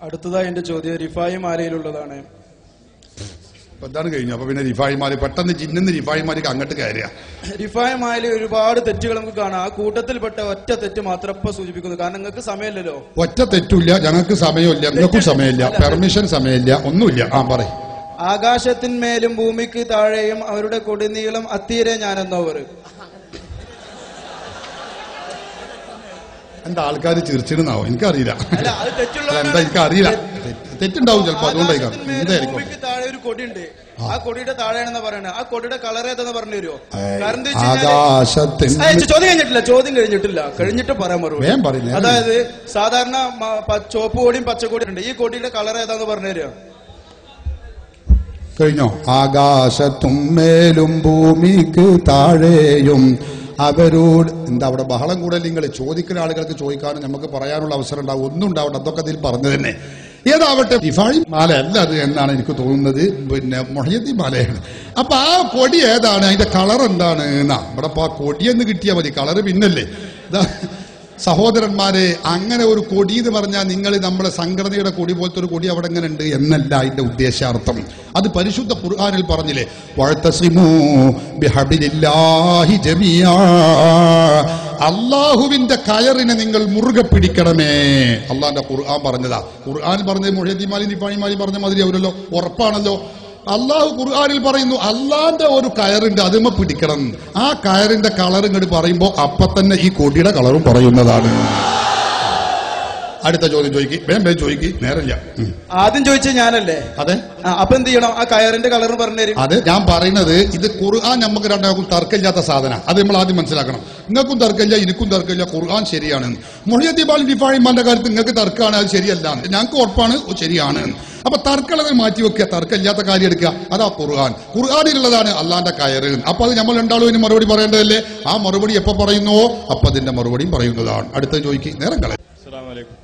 അടുത്തതായി എന്റെ ചോദ്യം റിഫായി മാലയിലുള്ളതാണ് അപ്പൊ എന്താണ് കഴിഞ്ഞു അപ്പൊ പിന്നെ റിഫായിമാര് പെട്ടെന്ന് ജിന്നുന്ന് റിഫായിമാർക്ക് അങ്ങോട്ട് കയറിയ റിഫായി മാലയിൽ ഒരുപാട് തെറ്റുകൾ നമുക്ക് കാണാം ആ കൂട്ടത്തിൽപ്പെട്ട ഒറ്റ തെറ്റ് മാത്രം ഇപ്പൊ സൂചിപ്പിക്കുന്നു കാരണം നിങ്ങൾക്ക് സമയമില്ലല്ലോ ഒറ്റ തെറ്റില്ല ഞങ്ങൾക്ക് സമയമില്ല നിങ്ങൾക്കും സമയമില്ല പെർമിഷൻ സമയമില്ല ഒന്നുമില്ല ആ പറയും ആകാശത്തിന്മേലും ഭൂമിക്ക് താഴെയും അവരുടെ കൊടിനീളം അത്തീരെ ഞാനെന്നവർ എന്താ ആൾക്കാർ ചിരിച്ചിടുന്നാവോ എനിക്കറിയില്ല അല്ല അത് തെറ്റുള്ള അല്ല, എന്താ എനിക്കറിയില്ല തെറ്റ്- തെറ്റുണ്ടാവും ചിലപ്പോ അതുകൊണ്ടായിരിക്കും ആകാശത്തിന്മേലും എന്തായിരിക്കും ഭൂമിക്ക് താഴെ ഒരു കൊടിയുണ്ട് ആ കൊടിയുടെ താഴെയാണെന്ന് പറയുന്നത് ആ കൊടിയുടെ കളർ ഏതെന്ന് പറഞ്ഞു തരുമോ ഏയ്, കാരണം എന്താ വെച്ച് കഴിഞ്ഞാല് ആകാശത്തിന് ഏയ്, ചോദ്യം കഴിഞ്ഞിട്ടില്ല ചോദ്യം കഴിഞ്ഞിട്ടില്ല കഴിഞ്ഞിട്ട് പറയാൻ മറുപടി വേഗം പറയ്, നേരം അതായത് സാധാരണ മ- പ- ചുവപ്പ് കൊടിയും പച്ചക്കൊടിയും ഉണ്ട് ഈ കൊടിയുടെ കളർ ഏതാന്ന് പറഞ്ഞു തരുമോ കഴിഞ്ഞോ ആകാശത്തും മേലും ഭൂമിക്ക് താഴെയും അവരോട് എന്താ അവിടെ ബഹളം കൂടൽ നിങ്ങൾ ചോദിക്കുന്ന ആളുകൾക്ക് ചോദിക്കാനും നമുക്ക് പറയാനുള്ള അവസരം ഉണ്ടാവും ഒന്നും ഉണ്ടാവട്ടെ അതൊക്കെ അതിൽ പറഞ്ഞു തന്നെ ഏതാവട്ടെ ഇഫാഴി മാല അല്ല അത് എന്നാണ് എനിക്ക് തോന്നുന്നത് പിന്നെ മൊഹയത്തി മാലയാണ് അപ്പൊ ആ കൊടി ഏതാണ് അതിന്റെ കളർ എന്താണ് എന്നാ ഇവിടെ ഇപ്പൊ ആ കൊടിയെന്ന് കിട്ടിയാൽ മതി കളറ് പിന്നല്ലേ ഇതാ സഹോദരന്മാരെ അങ്ങനെ ഒരു കൊടി എന്ന് പറഞ്ഞാൽ നിങ്ങൾ നമ്മുടെ സംഘടനയുടെ കൊടി പോലത്തെ ഒരു കൊടി അവിടെ എങ്ങനെ ഉണ്ട് എന്നല്ല അതിന്റെ ഉദ്ദേശാർത്ഥം അത് പരിശുദ്ധ ഖുർആനിൽ പറഞ്ഞില്ലേ വഴത്തസിമൂ ബിഹബിലില്ലാഹി ജമിയാ അള്ളാഹുവിന്റെ കയറിനെ നിങ്ങൾ മുറുകെ പിടിക്കണമേ അള്ളാന്റെ ഖുർആൻ പറഞ്ഞതാ ഖുർആൻ പറഞ്ഞത് മൊഹദ്ദിമാലി നിപ്പാണിമാലി പറഞ്ഞ മാതിരി അവരല്ലോ ഉറപ്പാണല്ലോ അള്ളാഹു ഖുർആനിൽ പറയുന്നു അള്ളാന്റെ ഒരു കയറുണ്ട് അതുമ പിടിക്കണം ആ കയറിന്റെ കളർ ഇങ്ങോട്ട് പറയുമ്പോ അപ്പൊ തന്നെ ഈ കൊടിയുടെ കളറും പറയുന്നതാണ് അടുത്ത ചോദ്യം ചോദിക്ക് വേം വേം ചോദിക്ക് നേരമില്ല ഉം. ആദ്യം ചോദിച്ചത് ഞാനല്ലേ അതെ ആ, അപ്പൊ എന്ത് ചെയ്യണം ആ കയറിന്റെ കളർ പറഞ്ഞു തരും അത് ഞാൻ പറയുന്നത് ഇത് ഖുർആൻ നമുക്ക് രണ്ടാൾക്കും തർക്കമില്ലാത്ത സാധന അത് നമ്മൾ ആദ്യം മനസ്സിലാക്കണം നിങ്ങൾക്കും തർക്കമില്ല എനിക്കും തർക്കമില്ല ഖുർആൻ ശരിയാണ് മൊഴിയത്തിബാൽ ഡിഫാഴിമാന്റെ കാര്യത്തിൽ നിങ്ങൾക്ക് തർക്കമാണ് അത് ശരിയല്ല ഞങ്ങൾക്ക് ഉറപ്പാണ് അത് ശരിയാണ് അപ്പൊ തർക്കമുള്ളത് മാറ്റി വെക്കുക തർക്കമില്ലാത്ത കാര്യം എടുക്കുക അതാ ഖുർആൻ ഖുർആാനിലുള്ളതാണ് അള്ളാന്റെ കയറ് അപ്പൊ അത് നമ്മൾ രണ്ടാളും ഇതിന് മറുപടി പറയേണ്ടതല്ലേ ആ മറുപടി എപ്പോ പറയുന്നുവോ അപ്പൊ അതിന്റെ മറുപടിയും പറയുന്നതാണ് അടുത്ത ചോദിക്ക് നേരം കളയും അസ്സലാമു അലൈക്കും